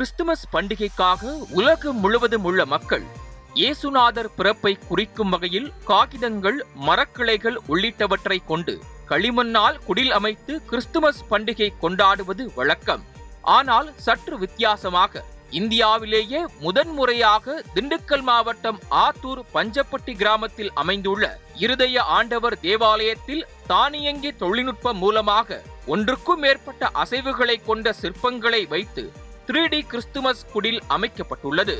Christmas பண்டிகைக்காக உலகம் முழுவதும் உள்ள மக்கள் இயேசுநாதர் பிறப்பை குறிக்கும் வகையில் காகிதங்கள் மரக்கிளைகள் உள்ளிட்டவற்றை கொண்டு களிமண்ணால் குடில் அமைத்து கிறிஸ்துமஸ் பண்டிகை கொண்டாடுவது வழக்கம் ஆனால் சற்று வித்தியாசமாக இந்தியாவிலேயே முதன்முறையாக திண்டுக்கல் மாவட்டம் ஆத்தூர் பஞ்சப்பட்டி கிராமத்தில் அமைந்துள்ள இருதய ஆண்டவர் தேவாலயத்தில் தானியங்கி தொழில்நுட்பம் மூலமாக ஒன்றுக்கும் மேற்பட்ட அசைவுகளை கொண்ட சிற்பங்களை வைத்து த்ரீ டி கிறிஸ்துமஸ் குடில் அமைக்கப்பட்டுள்ளது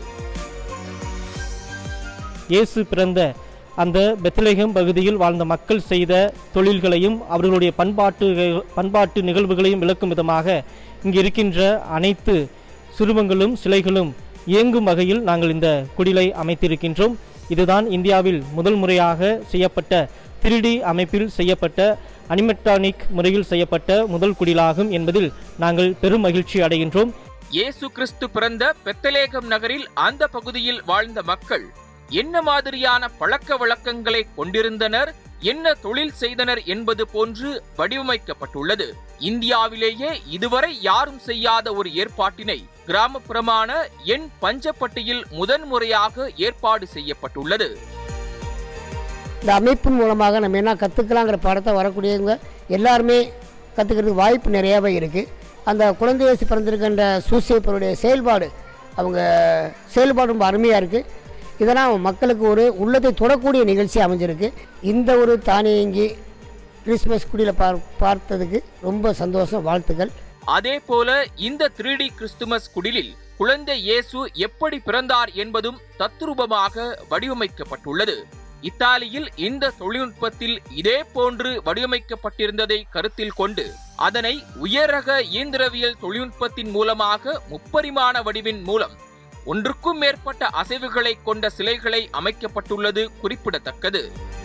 இயேசு பிறந்த அந்த பெத்லகேம் பகுதியில் வாழ்ந்த மக்கள் செய்த தொழில்களையும் அவர்களுடைய பண்பாட்டு பண்பாட்டு நிகழ்வுகளையும் விளக்கும் விதமாக இங்கு இருக்கின்ற அனைத்து சுருவங்களும் சிலைகளும் இயங்கும் வகையில் நாங்கள் இந்த குடிலை அமைத்திருக்கின்றோம் இதுதான் இந்தியாவில் முதல் முறையாக செய்யப்பட்ட 3D அமைப்பில் செய்யப்பட்ட அனிமெட்ரானிக் முறையில் செய்யப்பட்ட முதல் குடிலாகும் என்பதில் நாங்கள் பெரும் மகிழ்ச்சி அடைகின்றோம் இயேசு கிறிஸ்து பிறந்த பெத்தலேகம் நகரில் அந்த பகுதியில் வாழ்ந்த மக்கள் என்ன மாதிரியான பழக்க வழக்கங்களை கொண்டிருந்தனர் என்ன தொழில் செய்தனர் என்பது போன்று வடிவமைக்கப்பட்டுள்ளது இந்தியாவிலேயே இதுவரை யாரும் செய்யாத ஒரு ஏற்பாட்டினை கிராமப்புறமான என் பஞ்சப்பட்டியில் முதன்முறையாக ஏற்பாடு செய்யப்பட்டுள்ளது இந்த அமைப்பின் மூலமாக நம்ம என்ன கற்றுக்கலாங்கிற பாடத்தை வரக்கூடியவங்க எல்லாருமே கற்றுக்கிறதுக்கு வாய்ப்பு நிறையாவே இருக்குது அந்த குழந்தை இயேசு பிறந்திருக்கின்ற சூசியப்பருடைய செயல்பாடு அவங்க செயல்பாடு ரொம்ப அருமையாக இருக்குது இதெல்லாம் மக்களுக்கு ஒரு உள்ளத்தை தொடக்கூடிய நிகழ்ச்சி அமைஞ்சிருக்கு இந்த ஒரு தானியங்கி கிறிஸ்மஸ் குடியில் பார் பார்த்ததுக்கு ரொம்ப சந்தோஷம் வாழ்த்துக்கள் அதே போல இந்த 3D கிறிஸ்துமஸ் குடிலில் குழந்தை இயேசு எப்படி பிறந்தார் என்பதும் தத்ரூபமாக வடிவமைக்கப்பட்டுள்ளது இத்தாலியில் இந்த தொழில்நுட்பத்தில் இதே போன்று வடிவமைக்கப்பட்டிருந்ததை கருத்தில் கொண்டு அதனை உயரக இயந்திரவியல் தொழில்நுட்பத்தின் மூலமாக முப்பரிமாண வடிவின் மூலம் ஒன்றுக்கும் மேற்பட்ட அசைவுகளை கொண்ட சிலைகளை அமைக்கப்பட்டுள்ளது குறிப்பிடத்தக்கது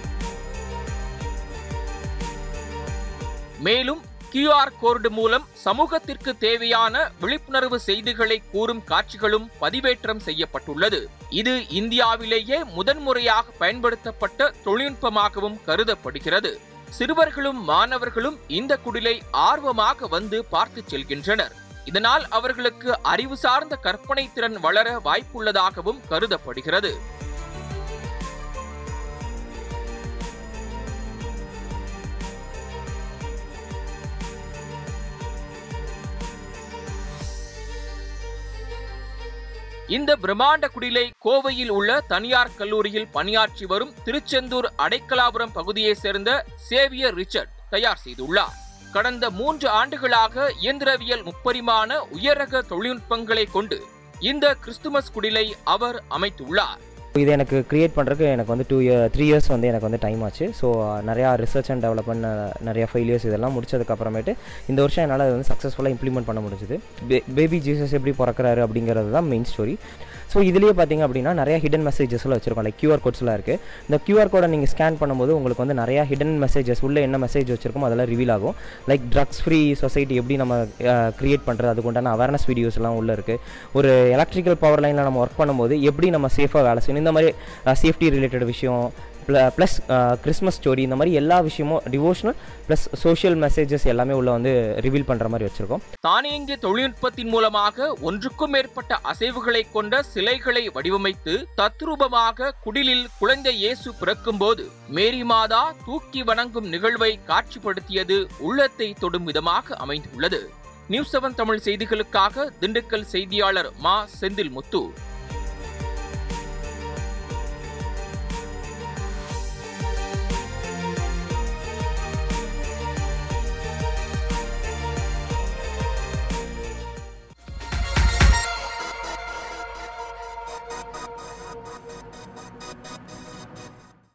மேலும் QR கோடு மூலம் சமூகத்திற்கு தேவையான விழிப்புணர்வு செய்திகளை கூறும் காட்சிகளும் பதிவேற்றம் செய்யப்பட்டுள்ளது இது இந்தியாவிலேயே முதன்முறையாக பயன்படுத்தப்பட்ட தொழில்நுட்பமாகவும் கருதப்படுகிறது சிறுவர்களும் மாணவர்களும் இந்த குடிலை ஆர்வமாக வந்து பார்த்து செல்கின்றனர் இதனால் அவர்களுக்கு அறிவு சார்ந்த கற்பனை திறன் வளர வாய்ப்புள்ளதாகவும் கருதப்படுகிறது இந்த பிரம்மாண்ட குடிலை கோவையில் உள்ள தனியார் கல்லூரியில் பணியாற்றி வரும் திருச்செந்தூர் அடைக்கலாபுரம் பகுதியைச் சேர்ந்த சேவியர் ரிச்சர்ட் தயார் செய்துள்ளார் கடந்த மூன்று ஆண்டுகளாக இயந்திரவியல் முப்பரிமாண உயரக தொழில்நுட்பங்களை கொண்டு இந்த கிறிஸ்துமஸ் குடிலை அவர் அமைத்துள்ளார் இது எனக்கு க்ரியேட் பண்ணுறதுக்கு எனக்கு வந்து டூ இயர் த்ரீ இயர்ஸ் வந்து எனக்கு வந்து டைம் ஆச்சு ஸோ நிறையா ரிசர்ச் அண்ட் டெவலப்மெண்ட் நிறையா ஃபெயிலியர்ஸ் இதெல்லாம் முடிச்சதுக்கப்புறமேட்டு இந்த வருஷம் என்னால் அது வந்து சக்ஸஸ்ஃபுல்லாக இம்ப்ளிமெண்ட் பண்ண முடிஞ்சுது பேபி ஜீசஸ் எப்படி பிறக்கிறாரு அப்படிங்கிறது தான் மெயின் ஸ்டோரி ஸோ இதுலேயே பார்த்தீங்க அப்படின்னா நிறைய ஹிடன் மெசேஜஸ்லாம் வச்சிருக்கோம் லைக் QR கோட்ஸ்லாம் இருக்குது இந்த QR கோடை நீங்கள் ஸ்கேன் பண்ணும்போது உங்களுக்கு வந்து நிறையா ஹிடன் மெசேஜஸ் உள்ள என்ன மெசேஜ் வச்சிருக்கோமோ அதெல்லாம் ரிவீல் ஆகும் லைக் ட்ரக்ஸ் ஃப்ரீ சொசைட்டி எப்படி நம்ம க்ரியேட் பண்ணுறது அதுக்கு உண்டான அவேர்னஸ் வீடியோஸ்லாம் உள்ளே இருக்குது ஒரு எலக்ட்ரிக்கல் பவர் லைனில் நம்ம ஒர்க் பண்ணும்போது எப்படி நம்ம சேஃபாக வேலை செய்யணும் இந்த மாதிரி சேஃப்டி ரிலேட்டட் விஷயம் ப்ளஸ் கிறிஸ்மஸ் ஸ்டோரி இந்த மாதிரி எல்லா விஷயமும் டிவோஷனல் ப்ளஸ் சோஷியல் மெசேஜஸ் எல்லாமே உள்ள வந்து ரிவீல் பண்ணுற மாதிரி வச்சுருக்கோம் தானியங்கி தொழில்நுட்பத்தின் மூலமாக ஒன்றுக்கும் மேற்பட்ட அசைவுகளை கொண்ட சிலைகளை வடிவமைத்து தத்ரூபமாக குடிலில் குழந்தை இயேசு பிறக்கும்போது மேரி மாதா தூக்கி வணங்கும் நிகழ்வை காட்சிப்படுத்தியது உள்ளத்தை தொடும் விதமாக அமைந்துள்ளது நியூஸ் செவன் தமிழ் செய்திகளுக்காக திண்டுக்கல் செய்தியாளர் மா செந்தில் முத்து